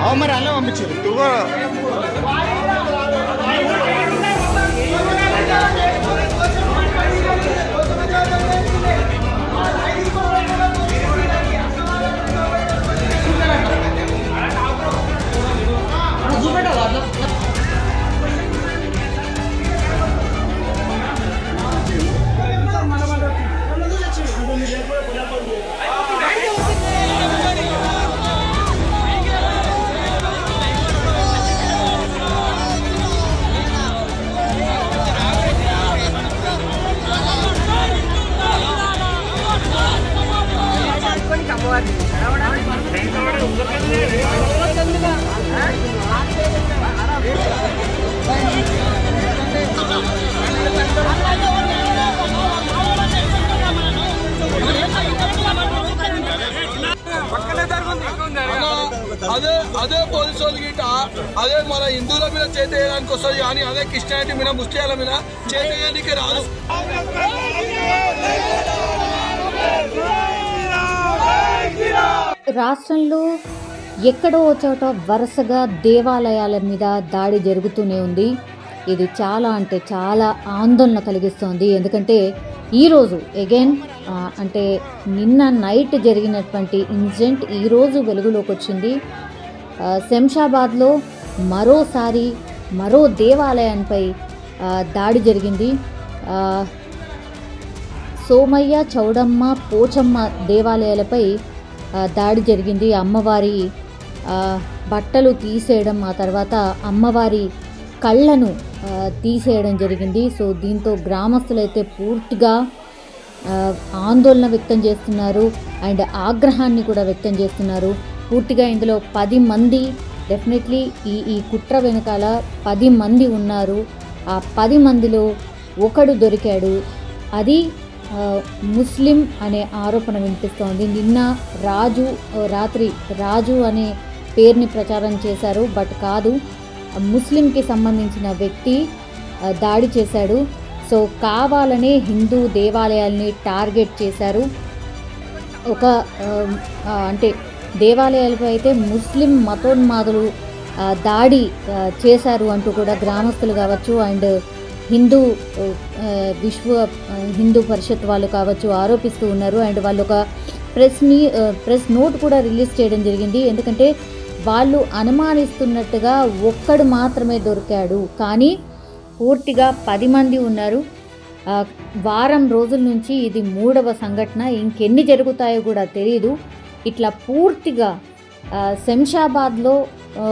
అవు మరి అలా పంపించారు తుర్గో అదే అదే పోలీసు వాళ్ళు గిట్ట అదే మన హిందువుల మీద చేతి వేయడానికి వస్తుంది కానీ అదే క్రిస్టియానిటీ మీద ముస్లింల మీద చేతి వేయడానికి రాదు రాష్ట్రంలో ఎక్కడో ఒక చోట వరుసగా దేవాలయాల మీద దాడి జరుగుతూనే ఉంది ఇది చాలా అంటే చాలా ఆందోళన కలిగిస్తోంది ఎందుకంటే ఈరోజు అగైన్ అంటే నిన్న నైట్ జరిగినటువంటి ఇన్సిడెంట్ ఈరోజు వెలుగులోకి వచ్చింది ఆ, శంషాబాద్లో మరోసారి మరో దేవాలయంపై ఆ, దాడి జరిగింది ఆ, సోమయ్య చౌడమ్మ పోచమ్మ దేవాలయాలపై ఆ, దాడి జరిగింది అమ్మవారి ఆ, బట్టలు తీసేయడం ఆ తర్వాత అమ్మవారి కళ్ళను ఆ, తీసేయడం జరిగింది సో దీంతో గ్రామస్తులైతే పూర్తిగా ఆ, ఆందోళన వ్యక్తం చేస్తున్నారు అండ్ ఆగ్రహాన్ని కూడా వ్యక్తం చేస్తున్నారు పూర్తిగా ఇందులో పది మంది డెఫినెట్లీ ఈ ఈ కుట్ర వెనకాల పది మంది ఉన్నారు ఆ పది మందిలో ఒకడు దొరికాడు అది ఆ, ముస్లిం అనే ఆరోపణ వినిపిస్తోంది నిన్న రాజు ఆ, రాత్రి రాజు అనే పేరుని ప్రచారం చేశారు బట్ కాదు ముస్లింకి సంబంధించిన వ్యక్తి ఆ, దాడి చేశాడు సో కావాలనే హిందూ దేవాలయాల్ని టార్గెట్ చేశారు ఒక ఆ, ఆ, అంటే దేవాలయాలపై అయితే ముస్లిం మతోన్మాదులు ఆ, దాడి ఆ, చేశారు అంటూ కూడా గ్రామస్తులు కావచ్చు అండ్ హిందూ ఆ, విశ్వ ఆ, హిందూ పరిషత్ వాళ్ళు కావచ్చు ఆరోపిస్తూ ఉన్నారు అండ్ వాళ్ళు ఒక ప్రెస్ మీ ఆ, ప్రెస్ నోట్ కూడా రిలీజ్ చేయడం జరిగింది ఎందుకంటే వాళ్ళు అనుమానిస్తున్నట్టుగా ఒక్కడు మాత్రమే దొరికాడు కానీ పూర్తిగా పది మంది ఉన్నారు ఆ, వారం రోజుల నుంచి ఇది మూడవ సంఘటన ఇంకెన్ని జరుగుతాయో కూడా తెలియదు ఇట్లా పూర్తిగా ఆ, శంషాబాద్లో ఆ,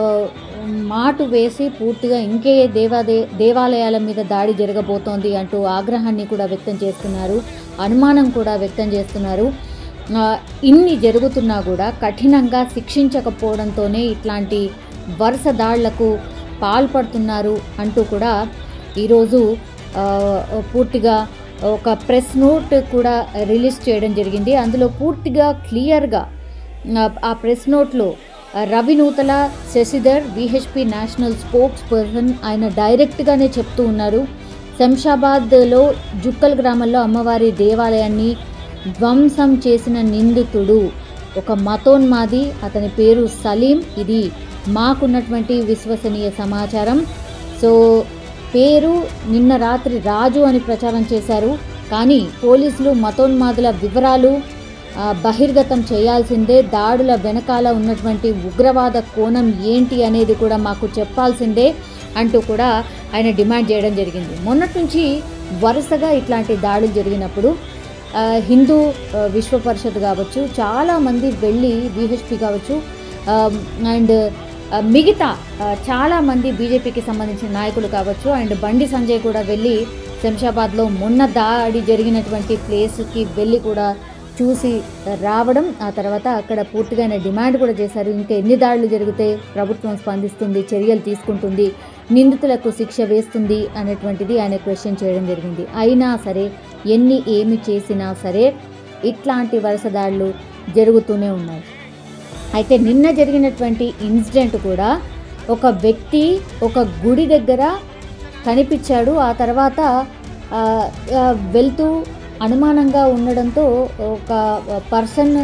మాటు వేసి పూర్తిగా ఇంకే దేవాదే దేవాలయాల మీద దాడి జరగబోతోంది అంటూ ఆగ్రహాన్ని కూడా వ్యక్తం చేస్తున్నారు అనుమానం కూడా వ్యక్తం చేస్తున్నారు ఆ, ఇన్ని జరుగుతున్నా కూడా కఠినంగా శిక్షించకపోవడంతోనే ఇట్లాంటి వరుస దాళ్లకు పాల్పడుతున్నారు అంటూ కూడా ఈరోజు ఆ, పూర్తిగా ఒక ప్రెస్ నోట్ కూడా రిలీజ్ చేయడం జరిగింది అందులో పూర్తిగా క్లియర్గా ఆ, ఆ ప్రెస్ నోట్లో ఆ, Ravi Nuthala Sashidhar VHP national spokesperson ఆయన డైరెక్ట్గానే చెప్తూ ఉన్నారు శంషాబాద్లో జుక్కల్ గ్రామంలో అమ్మవారి దేవాలయాన్ని ధ్వంసం చేసిన నిందితుడు ఒక మతోన్మాది అతని పేరు సలీం ఇది మాకున్నటువంటి విశ్వసనీయ సమాచారం సో పేరు నిన్న రాత్రి రాజు అని ప్రచారం చేశారు కానీ పోలీసులు మతోన్మాదుల వివరాలు ఆ, బహిర్గతం చేయాల్సిందే దాడుల వెనకాల ఉన్నటువంటి ఉగ్రవాద కోణం ఏంటి అనేది కూడా మాకు చెప్పాల్సిందే అంటూ కూడా ఆయన డిమాండ్ చేయడం జరిగింది మొన్నటి నుంచి వరుసగా ఇట్లాంటి దాడులు జరిగినప్పుడు ఆ, హిందూ ఆ, విశ్వ పరిషత్ కావచ్చు చాలామంది వెళ్ళి విహెచ్పి కావచ్చు ఆ, అండ్ ఆ, మిగతా ఆ, చాలామంది బీజేపీకి సంబంధించిన నాయకులు కావచ్చు అండ్ బండి సంజయ్ కూడా వెళ్ళి శంషాబాద్లో మొన్న దాడి జరిగినటువంటి ప్లేస్కి వెళ్ళి కూడా చూసి రావడం ఆ తర్వాత అక్కడ పూర్తిగా ఆయన డిమాండ్ కూడా చేశారు ఇంకా ఎన్ని దాడులు జరిగితే ప్రభుత్వం స్పందిస్తుంది చర్యలు తీసుకుంటుంది నిందితులకు శిక్ష వేస్తుంది అనేటువంటిది ఆయన క్వశ్చన్ చేయడం జరిగింది అయినా సరే ఎన్ని ఏమి చేసినా సరే ఇట్లాంటి వరుస దాడులు జరుగుతూనే ఉన్నాయి అయితే నిన్న జరిగినటువంటి ఇన్సిడెంట్ కూడా ఒక వ్యక్తి ఒక గుడి దగ్గర కనిపించాడు ఆ తర్వాత ఆ, ఆ, వెళ్తూ అనుమానంగా ఉండడంతో ఒక పర్సన్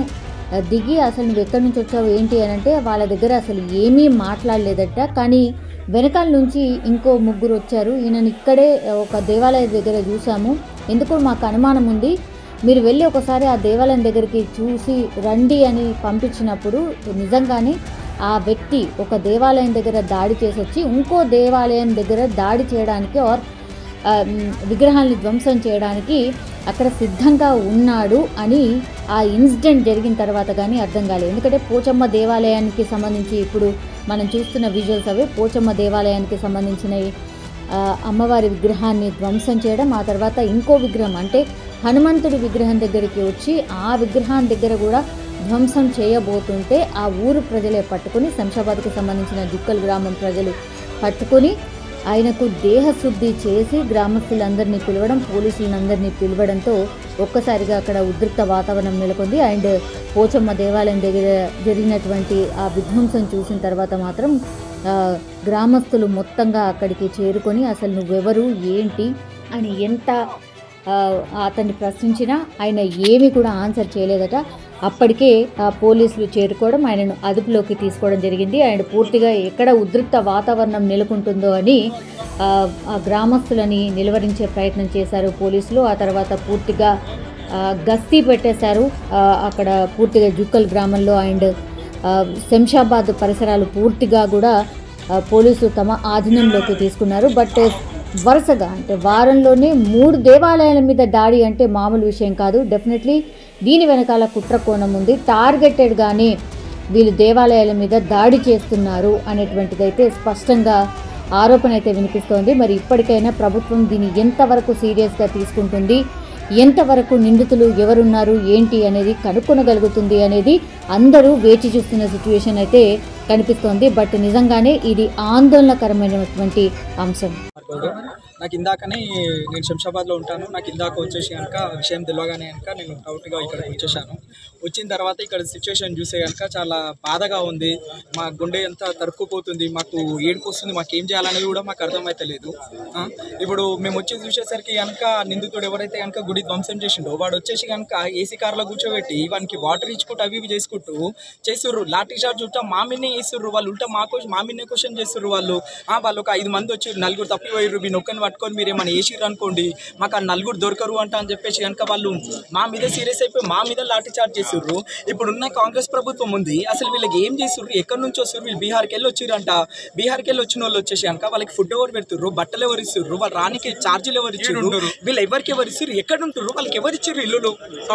ఆ, దిగి అసలు నువ్వు ఎక్కడి నుంచి వచ్చావు ఏంటి అని అంటే వాళ్ళ దగ్గర అసలు ఏమీ మాట్లాడలేదట కానీ వెనకాల నుంచి ఇంకో ముగ్గురు వచ్చారు ఈయనని ఇక్కడే ఒక దేవాలయం దగ్గర చూసాము ఎందుకో మాకు అనుమానం ఉంది మీరు వెళ్ళి ఒకసారి ఆ దేవాలయం దగ్గరికి చూసి రండి అని పంపించినప్పుడు నిజంగానే ఆ వ్యక్తి ఒక దేవాలయం దగ్గర దాడి చేసి వచ్చి ఇంకో దేవాలయం దగ్గర దాడి చేయడానికి ఆర్ ఆ, మ్, విగ్రహాల్ని ధ్వంసం చేయడానికి అక్కడ సిద్ధంగా ఉన్నాడు అని ఆ ఇన్సిడెంట్ జరిగిన తర్వాత కానీ అర్థం కాలేదు ఎందుకంటే పోచమ్మ దేవాలయానికి సంబంధించి ఇప్పుడు మనం చూస్తున్న విజువల్స్ అవి పోచమ్మ దేవాలయానికి సంబంధించినవి ఆ, అమ్మవారి విగ్రహాన్ని ధ్వంసం చేయడం ఆ తర్వాత ఇంకో విగ్రహం అంటే హనుమంతుడి విగ్రహం దగ్గరికి వచ్చి ఆ విగ్రహం దగ్గర కూడా ధ్వంసం చేయబోతుంటే ఆ ఊరు ప్రజలే పట్టుకుని శంషాబాద్కి సంబంధించిన జుక్కల్ గ్రామం ప్రజలు పట్టుకుని ఆయనకు దేహశుద్ధి చేసి గ్రామస్తులందరినీ పిలవడం పోలీసులందరినీ పిలవడంతో ఒక్కసారిగా అక్కడ ఉద్రిక్త వాతావరణం నెలకొంది అండ్ పోచమ్మ దేవాలయం దగ్గర జరిగినటువంటి ఆ విధ్వంసం చూసిన తర్వాత మాత్రం ఆ, గ్రామస్తులు మొత్తంగా అక్కడికి చేరుకొని అసలు నువ్వెవరు ఏంటి అని ఎంత ఆ, అతన్ని ప్రశ్నించినా ఆయన ఏమీ కూడా ఆన్సర్ చేయలేదట అప్పటికే ఆ పోలీసులు చేరుకోవడం ఆయనను అదుపులోకి తీసుకోవడం జరిగింది ఆయన పూర్తిగా ఎక్కడ ఉద్రిక్త వాతావరణం నెలకొంటుందో అని ఆ, ఆ గ్రామస్తులని నిలువరించే ప్రయత్నం చేశారు పోలీసులు ఆ తర్వాత పూర్తిగా ఆ, గస్తీ పెట్టేశారు ఆ, అక్కడ పూర్తిగా జుక్కల్ గ్రామంలో అండ్ ఆ, శంషాబాద్ పరిసరాలు పూర్తిగా కూడా ఆ, పోలీసులు తమ ఆధీనంలోకి తీసుకున్నారు బట్ వరుసగా అంటే వారంలోనే మూడు దేవాలయాల మీద దాడి అంటే మామూలు విషయం కాదు డెఫినెట్లీ దీని వెనకాల కుట్ర కోణం ఉంది టార్గెటెడ్గానే వీళ్ళు దేవాలయాల మీద దాడి చేస్తున్నారు అనేటువంటిదైతే స్పష్టంగా ఆరోపణ అయితే వినిపిస్తోంది మరి ఇప్పటికైనా ప్రభుత్వం దీన్ని ఎంతవరకు సీరియస్గా తీసుకుంటుంది ఎంతవరకు నిందితులు ఎవరున్నారు ఏంటి అనేది కనుక్కొనగలుగుతుంది అనేది అందరూ వేచి చూస్తున్న సిచ్యువేషన్ అయితే కనిపిస్తోంది బట్ నిజంగానే ఇది ఆందోళనకరమైనటువంటి అంశం మార్గంలో నాకు ఇందాకనే నేను శంషాబాద్లో ఉంటాను నాకు ఇందాక వచ్చేసి కనుక ఆ విషయం తెలియగానే కనుక నేను డౌట్గా ఇక్కడికి వచ్చేసాను వచ్చిన తర్వాత ఇక్కడ సిచ్యువేషన్ చూసే కనుక చాలా బాధగా ఉంది మా గుండె ఎంత తరుక్కుపోతుంది మాకు ఏడుపు వస్తుంది మాకు ఏం చేయాలనేది కూడా మాకు అర్థమైతలేదు ఆ, ఇప్పుడు మేము వచ్చి చూసేసరికి కనుక నిందితుడు ఎవరైతే కనుక గుడి ధ్వంసం చేసిండో వాడు వచ్చేసి కనుక ఏసీ కార్లో కూర్చోబెట్టి వానికి వాటర్ ఇచ్చుకుంటూ అవి ఇవి చేసుకుంటూ చేస్తుర్రు లాఠీ చార్జ్ ఉల్టా మా మీదనే వేస్తుర్రు వాళ్ళు ఉల్టా మా క్వశ్చన్ మా మీదనే క్వశ్చన్ చేస్తుర్రు వాళ్ళు ఆ, వాళ్ళు ఒక ఐదు మంది వచ్చి నలుగురు తప్పి పోయిర్రు మీ నొక్కని పట్టుకొని మీరు ఏమైనా వేసిర్రు అనుకోండి మాకు ఆ నలుగురు దొరకరు అంట అని చెప్పేసి కనుక వాళ్ళు మా మీద సీరియస్ అయిపోయి మా మీద లాఠీ చార్జ్ చేస్తుర్రు ఇప్పుడున్న కాంగ్రెస్ ప్రభుత్వం ఉంది అసలు వీళ్ళకి ఏం చేస్తుర్రు ఎక్కడి నుంచి వస్తుర్రు వీళ్ళు బీహార్కి వెళ్ళి వచ్చిర్రంట బీహార్కి వెళ్ళి వచ్చిన వాళ్ళు వచ్చేసి కనుక వాళ్ళకి ఫుడ్ ఎవరు పెడుతుర్రు బట్టలు ఎవరు ఇస్తుర్రు వాళ్ళ రానికి ఛార్జీలు ఎవరు ఇచ్చారు వీళ్ళు ఎవరికి ఎవరు ఇస్తారు ఎక్కడ ఉంటుర్రు వాళ్ళకి ఎవరు ఇచ్చారు ఇల్లులు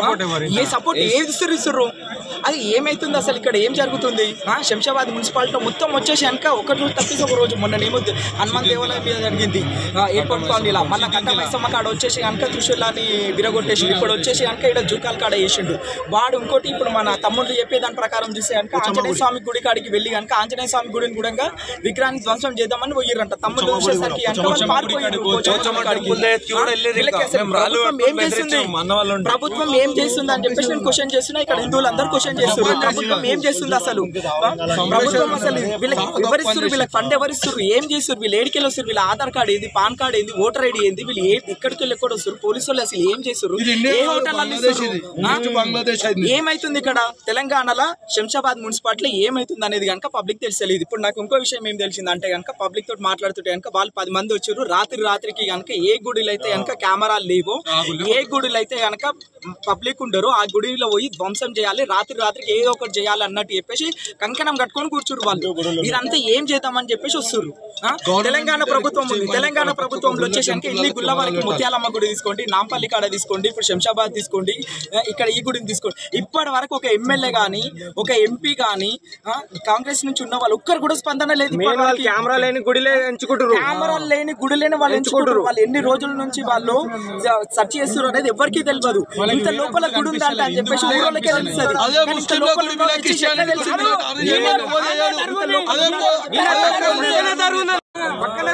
ఏ సపోర్ట్ ఏది ఇస్తారు ఇస్తుర్రు అది ఏమైతుంది అసలు ఇక్కడ ఏం జరుగుతుంది ఆ, శంషాబాద్ మున్సిపాలిటీ మొత్తం వచ్చేసి కనుక ఒకటి రోజు తప్పిసి ఒక రోజు మొన్న ఏమో హనుమాన్ దేవాలయం మీద జరిగింది ఆ, ఎయిర్పోర్ట్ కాలనీలా మళ్ళీ కట్ట మైసమ్మ కాడ వచ్చేసి కనుక త్రిశూలాన్ని విరగొట్టేసి ఇప్పుడు వచ్చేసి కనుక ఇక్కడ జూకాల కాడ వేసిండు వాడు ఇంకోటి ఇప్పుడు మన తమ్ముళ్ళు చెప్పే దాని ప్రకారం చూస్తే కనుక ఆంజనేయ స్వామి గుడి కాడికి వెళ్ళి కనుక ఆంజనేయ స్వామి గుడిని కూడా విగ్రహాన్ని ధ్వంసం చేద్దామని పోయిర్రంట తమ్ముళ్ళు వచ్చేసరికి కనుక వాళ్ళు పారిపోయారు. పోచమ్మ కాడికి. ఆ, వీళ్ళకి అసలు ప్రభుత్వం ఏం చేస్తుంది ప్రభుత్వం ఏం చేస్తుంది అని చెప్పేసి నేను క్వశ్చన్ చేస్తున్నా ఇక్కడ హిందువులందరూ క్వశ్చన్ చేస్తున్నారు ప్రభుత్వం ఏం చేస్తుంది అసలు ఆ? ప్రభుత్వం అసలు వీళ్ళకి ఎవరిస్తారు వీళ్ళకి ఫండ్ ఎవరిస్తారు ఏం చేస్తారు వీళ్ళు ఏడికెళ్ళి వస్తారు వీళ్ళ ఆధార్ కార్డు ఏంది పాన్ కార్డు ఏంది ఓటర్ ఐడి ఏంది వీళ్ళు ఏ ఇక్కడికి వెళ్ళి ఎక్కడ వస్తారు పోలీసు వాళ్ళు అసలు ఏం చేస్తారు ఇది ఇండియా ఏ హోటల్ బంగ్లాదేశ్ ఇది. ఇది బంగ్లాదేశ్ అది. ఏమైతుంది ఇక్కడ తెలంగాణలో శంషాబాద్ మున్సిపాలిటీ ఏమైతుంది అనేది కనుక పబ్లిక్ తెలిసలేదు ఇప్పుడు నాకు ఇంకో విషయం ఏం తెలిసింది అంటే కనుక పబ్లిక్ తోటి మాట్లాడుతుంటే కనుక వాళ్ళు పది మంది వచ్చారు రాత్రి రాత్రికి కనుక ఏ గుడిలో అయితే కనుక కెమెరాలు లేవో ఏ గుడిలో అయితే కనుక పబ్లిక్ ఉండరు ఆ గుడిలో పోయి ధ్వంసం చేయాలి రాత్రి రాత్రికి ఏదో ఒకటి చేయాలి అన్నట్టు చెప్పేసి కంకణం కట్టుకొని కూర్చురు వాళ్ళు ఇదంతా ఏం చేద్దామని చెప్పేసి వస్తారు ఆ? తెలంగాణ ప్రభుత్వం ఉంది తెలంగాణ ప్రభుత్వంలో వచ్చేసి కనుక ఇన్ని గుళ్ళ వరకు ముత్యాలమ్మ గుడి తీసుకోండి నాంపల్లి కాడ తీసుకోండి ఇప్పుడు శంషాబాద్ తీసుకోండి ఆ, ఇక్కడ ఈ గుడిని తీసుకోండి ఇప్పటి వరకు ఒక ఎమ్మెల్యే గానీ ఒక ఎంపీ గానీ ఆ, కాంగ్రెస్ నుంచి ఉన్న వాళ్ళు ఒక్కరు కూడా స్పందన లేదు ఇప్పటి వరకు. కెమెరా లేని గుడిలే ఎంచుకుంటారు కెమెరాలు లేని గుడి లేని వాళ్ళు ఎంచుకుంటారు వాళ్ళు ఎన్ని రోజుల నుంచి వాళ్ళు సెర్చ్ చేస్తారు అనేది ఎవరికీ తెలియదు ఇంత లోపల గుడి ఉందంట అని చెప్పేసి ఊరోళ్ళకే తెలుస్తుంది అదే కానీ ఇంత ముస్లింల లోపల గుడి ఉన్న మీద వాళ్ళకి క్రిస్టియానిటీ తెలియదు. గుడి మీద అరేంజ్ చేయమని పోయాడు. అదే పో- పక్కనే జరుగుతుంది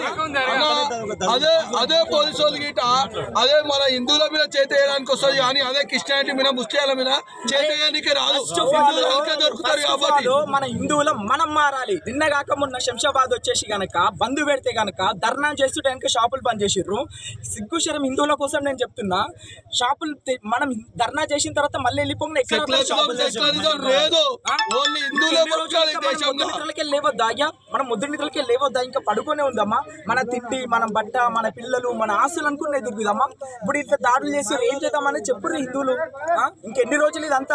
అదే అదే పోలీసు వాళ్ళు గిట అదే మన హిందువుల మీద చేతి వేయడానికి వస్తుంది కానీ అదే క్రిస్టియానిటీ మీద ముస్లింల మీద చేతి వేయడానికి రాదు హిందువులకే దొరుకుతారు కాబట్టి శంషాబాద్ మన హిందువులం మనం మారాలి నిన్నగాక మొన్న శంషాబాద్ వచ్చేసి గనక బంధు పెడితే గనక ధర్నా చేస్తుంటే కనుక షాపులు బంద్ చేసిర్రు సిగ్గుశరం హిందువుల కోసం నేను చెప్తున్నా షాపులు తె- మనం ధర్నా చేసిన తర్వాత మళ్ళీ వెళ్ళిపోకుండా ఎక్కడ సెక్యులరిజం సెక్యులరిజం లేదు ఓన్లీ హిందువులే బతకాలి ఈ దేశంలో నిద్రలకే లేవద్దా అయ్యా మనం ముద్ర నిద్రలకే లేవద్దా ఇంకా పడుకునే ఉందమ్మా మన తిండి మన బట్ట మన పిల్లలు మన ఆస్తులు అనుకునే తిరుగుదమ్మా ఇప్పుడు ఇట్లా దాడులు చేసి ఏం చేద్దామని చెప్పుర్రు హిందువులు ఆ? ఇంకెన్ని రోజులు ఇదంతా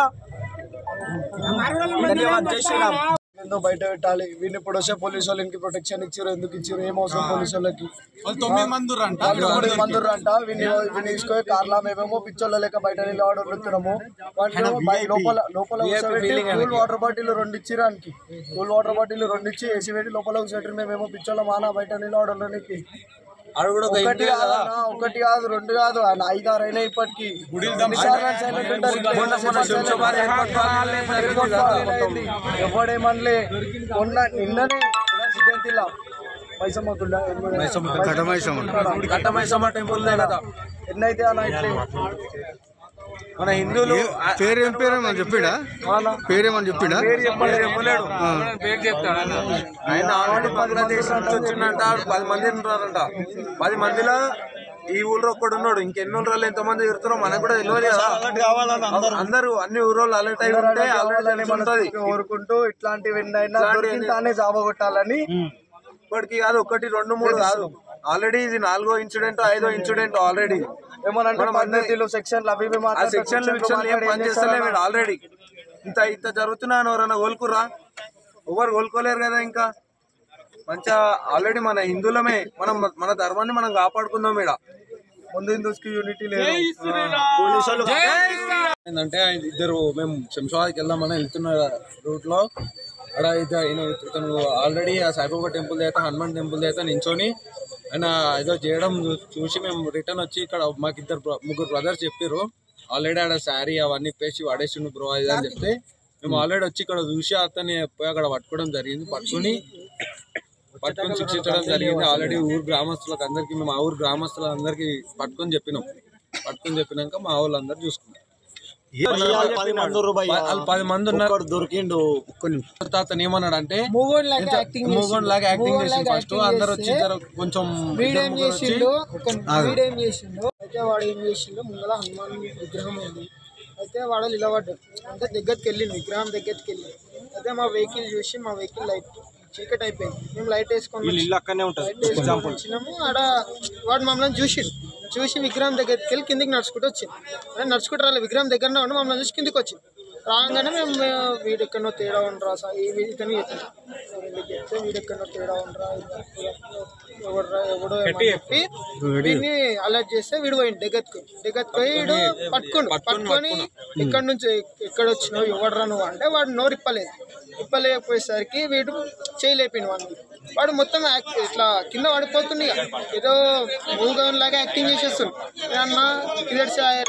ధన్యవాదాలు జై శ్రీరామ్ ఎందుకు బయట పెట్టాలి వీళ్ళు ఇప్పుడు వస్తే పోలీసు వాళ్ళు ఇంటికి ప్రొటెక్షన్ ఇచ్చారు ఎందుకు ఇచ్చారు ఏం అవసరం పోలీసు వాళ్ళకి తొమ్మిది మంది అంట వాళ్ళు తొమ్మిది మంది అంట వీళ్ళు వీళ్ళు తీసుకొని కార్లా మేమేమో పిచ్చోళ్ళ లెక్క బయట నిలబడి వదులుతున్నాము వాళ్ళేమో బయ- లోపల లోపల కూర్చోబెట్టి కూల్ వాటర్ బాటిల్ రెండు ఇచ్చిరానికి కూల్ వాటర్ బాటిల్ రెండు ఇచ్చి ఏసీ పెట్టి లోపల కూర్చోబెట్టి మేమేమో పిచ్చోళ్ళ మాన బయట నిలబడడానికి ఒకటి కాదు అన్న, ఒకటి కాదు రెండు కాదు ఆయన ఐదు ఆరు అయినా ఇప్పటికి ఎన్నిసార్లు ఆయన silent ఉంటారు? ఎయిర్పోర్ట్ ఫాల్ అయింది. ఎవడేమనలే మొన్న నిన్ననే సిద్ధాంతిలా మైసమ్మతుండ ఘట్టమైసమ్మ టెంపుల్ కదా ఎన్నైతే అన్న ఇట్లే మన హిందువులు పేరేం పేరేమని చెప్పిండా పేరేమని చెప్పిండా పేరు చెప్పలేదు చెప్పలేడు పేరు చెప్తాడు ఆయన ఆల్రెడీ బంగ్లాదేశ్ నుంచి వచ్చిందంట పది మంది ఉంటారంట పది మందిలో ఈ ఊళ్ళో ఒక్కడు ఉన్నాడు ఇంకెన్ని ఊళ్ళో ఎంత మంది తిరుగుతున్నారో మనకు కూడా తెలియదు కదా అందరూ అన్ని ఊళ్ళో అలర్ట్ అయి ఉంటే ఆల్రెడీ ఉంటది కోరుకుంటూ ఇట్లాంటివి ఎన్నైనా దొరికింతానే జాబగొట్టాలని ఇప్పటికి కాదు ఒకటి రెండు మూడు కాదు ఆల్రెడీ ఇది నాలుగో ఇన్సిడెంట్ ఐదో ఇన్సిడెంట్ ఆల్రెడీ ఏమనంటే పద్ధతిలో సెక్షన్లు అవి ఇవి ఆ మాట్లాడితే సెక్షన్ సెక్షన్లు విషయాలు ఏం మాట్లాడి పని ఏం చేస్తలే చేస్తారన్న? వీడు ఆల్రెడీ ఇంత ఇంత జరుగుతున్నా అని ఎవరైనా కోలుకురా ఎవరు కోలుకోలేరు కదా ఇంకా మంచిగా ఆల్రెడీ మన హిందువులమే మనం మన ధర్మాన్ని మనం కాపాడుకుందాం ఈడ ముందు హిందూస్కి యూనిటీ లేదు ఏంటంటే ఇద్దరు మేము శంషాబాద్కి వెళ్దామని వెళ్తున్న రూట్ లో అక్కడ అయితే ఈయన ఇతను ఆల్రెడీ ఆ సాయిబాబా టెంపుల్ దగ్గర హనుమాన్ టెంపుల్ దగ్గర నించొని ఆయన ఏదో చేయడం చూ- చూసి మేము రిటర్న్ వచ్చి ఇక్కడ మాకు ఇద్దరు బ్ర- ముగ్గురు బ్రదర్స్ చెప్పారు ఆల్రెడీ ఆడ శారీ అవన్నీ ఇప్పేసి వాడేసిండు బ్రో అది అని చెప్తే మేము ఆల్రెడీ వచ్చి ఇక్కడ చూసి అతన్ని పోయి అక్కడ పట్టుకోవడం జరిగింది పట్టుకొని పట్టుకొని శిక్షించడం జరిగింది ఆల్రెడీ ఊరు గ్రామస్తులకు అందరికి మేము ఆ ఊరు గ్రామస్తులందరికీ పట్టుకొని చెప్పినాం పట్టుకొని చెప్పినాక మా వాళ్ళందరూ చూసుకున్నాం పది మంది రూపాయి వాళ్ళు పది మంది ఉన్నారు దొరికిండు అతను ఏమన్నాడు అంటే మూగోన్ లాగా యాక్టింగ్ మూగోన్ లాగా యాక్టింగ్ చేసిండు ఫస్ట్ అందరు వచ్చి ఇద్దరు కొంచెం ఇద్దరు వీడేం ముగ్గురు వచ్చి చేసిండు ఒక వీడేం చేసిండు అయితే వాడు ఏం చేసిండు ముందర హనుమాన్ విగ్రహం ఉంది అయితే వాడు నిలబడ్డాడు అంటే దగ్గరికి వెళ్ళింది విగ్రహం దగ్గరికి వెళ్ళి అయితే మా వెహికల్ చూసి మా వెహికల్ లైట్ చీకటి అయిపోయింది మేము లైట్ వేసుకొని ఇల్లు అక్కడనే ఉంటుంది లైట్ వేసుకొని వచ్చినాము ఆడ వాడు మమ్మల్ని చూసిండు చూసి విగ్రహం దగ్గరికి వెళ్ళి కిందికి నడుచుకుంటూ వచ్చింది అంటే నడుచుకుంటూ రాలే విగ్రహం దగ్గరనే ఉండి మమ్మల్ని చూసి కిందికి వచ్చింది రాగానే మేము మేము వీడెక్కడో తేడా ఉండరా సార్ ఈ ఇతను చెప్పాను వీడికి చెప్తే వీడెక్కడో తేడా ఉండరా ఎవడరా ఎవడో ఏమో అని చెప్పి వీడిని అలర్ట్ చేస్తే వీడు పోయింది డెగత్కు డెగత్కు పోయి వీడు పట్టుకుండు పట్టుకొని ఇక్కడ నుంచి ఎక్కడ వచ్చినావు ఎవడరా నువ్వు అంటే వాడు నోరు ఇప్పలేదు ఇప్పలేకపోయేసరికి వీడు చేయలేపిండు వాడిని వాడు మొత్తం యాక్ట్ ఇట్లా కింద పడిపోతుంది ఇక. ఏదో మూగన్ లాగా యాక్టింగ్ చేసేస్తుంది అన్న కిదర్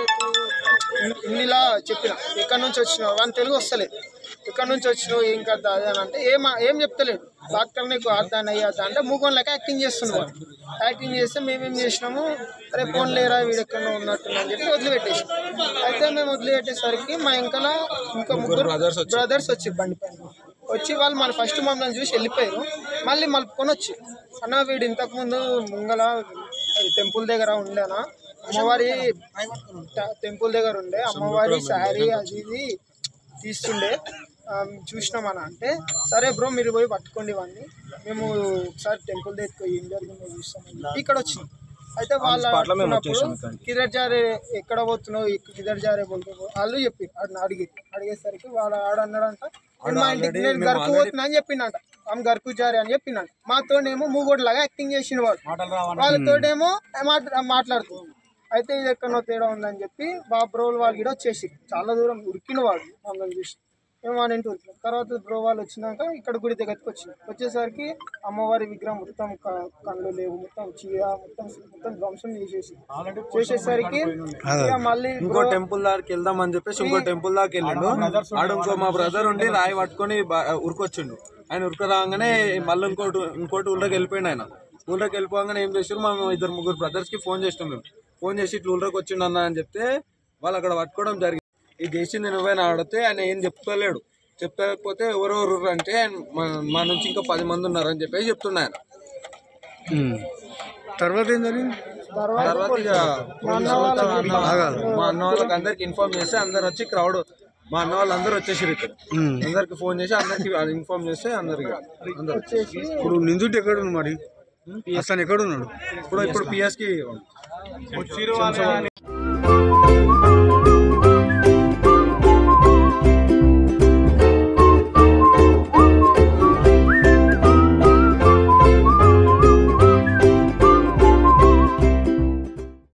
ఇన్నిలా చెప్పిన ఎక్కడి నుంచి వచ్చినావు వాని తెలుగు వస్తలేదు ఎక్కడి నుంచి వచ్చినావు ఏం కదా అది అని అంటే ఏం ఏం చెప్తలేడు డాక్టర్ నీకు అర్థాన్ని అయ్యాదా అంటే మూగన్ లాగా యాక్టింగ్ చేస్తున్నాడు యాక్టింగ్ చేస్తే మేమేం చేసినాము అరే ఫోన్ లేరా వీడెక్కడో ఉన్నట్టు అని చెప్పి వదిలిపెట్టేసి అయితే మేము వదిలిపెట్టేసరికి మా ఇంకలా ఇంకా ముగ్గురు బ్రదర్స్ వచ్చి బండి పైన వచ్చి వాళ్ళు మన ఫస్ట్ మమ్మల్ని చూసి వెళ్ళిపోయారు మళ్ళీ మలుపుకొని వచ్చి అన్న వీడు ఇంతకుముందు ముంగల టెంపుల్ దగ్గర ఉండేనా అమ్మవారి ట- టెంపుల్ దగ్గర ఉండే అమ్మవారి శారీ అది ఇది తీస్తుండే ఆ, చూసినామని అంటే సరే బ్రో మీరు పోయి పట్టుకోండి ఇవన్నీ మేము ఒకసారి టెంపుల్ దగ్గర ఏం జరిగిందో చూస్తామని చెప్పి ఇక్కడ వచ్చినాం అయితే వాళ్ళు అనుకున్నప్పుడు కిదర్ జారే ఎక్కడ పోతున్నావు ఇక్- కిదర్ జారే పోతున్నావు వాళ్ళు చెప్పి అడిగి అడిగి అడిగేసరికి వాడు ఆడన్నాడంట "నేను మా ఇంటికి నేను గరుకు పోతున్నా అని చెప్పిండంట ఆమె గరుకు జారే అని చెప్పిండంట మాతోనేమో మూగోడు లాగా యాక్టింగ్ చేసిన వాడు వాళ్ళతోటేమో మాట్లా మాట్లాడుతుంది అయితే ఇది ఎక్కడో తేడా ఉందని చెప్పి బా బ్రోలు వాళ్ళు కూడా వచ్చేసి చాలా దూరం ఉరికిన వాడు మమ్మల్ని చూసి మేము వాళ్ళ ఇంటి ఉరికినాం తర్వాత బ్రో వాళ్ళు వచ్చినాక ఇక్కడ గుడి దగ్గరికి వచ్చినాం వచ్చేసరికి అమ్మవారి విగ్రహం మొత్తం క- కళ్ళు లేవు మొత్తం చీర మొత్తం మొత్తం ధ్వంసం చేసేసి చేసేసరికి ఇక మళ్ళీ ఇంకో టెంపుల్ దగ్గరికి వెళ్దాం అని చెప్పేసి ఇంకో టెంపుల్ దాకా వెళ్ళిండు ఆడు ఇంకో మా బ్రదర్ ఉండి రాయి పట్టుకొని బా- ఉరికొచ్చిండు ఆయన ఉరికి రాగానే మళ్ళీ ఇంకోటి ఇంకోటి ఊళ్ళోకి వెళ్ళిపోయిండు ఆయన ఊళ్ళోకి వెళ్ళిపోగానే ఏం చేసారు మేము ఇద్దరు ముగ్గురు బ్రదర్స్ కి ఫోన్ చేసినాం మేము ఫోన్ చేసి ఇట్లా ఊళ్ళోకి వచ్చిండన్నా అని చెప్తే వాళ్ళు అక్కడ పట్టుకోవడం జరిగింది ఇది చేసింది నువ్వేనా ఆడితే ఆయన ఏం చెప్తలేడు చెప్పకపోతే ఎవరెవరు అంటే ఆయన మా- మా నుంచి ఇంకా పది మంది ఉన్నారని చెప్పేసి చెప్తున్నా ఆయన ఉమ్. తర్వాత ఏం జరిగింది తర్వాత ఇక పోలీసు వాళ్ళకి మా అన్న వాళ్ళకి అందరికి ఇన్ఫార్మ్ చేస్తే అందరు వచ్చి క్రౌడ్ మా అన్న వాళ్ళందరూ వచ్చేసారు ఇక్కడ ఉమ్. అందరికి ఫోన్ చేసి అందరికి ఇన్ఫార్మ్ చేస్తే అందరికి అందరు ఇప్పుడు నిందుడు ఎక్కడ ఉన్నాడు మరి అతను ఎక్కడ ఉన్నాడు ఇప్పుడు ఇప్పుడు పిఎస్కి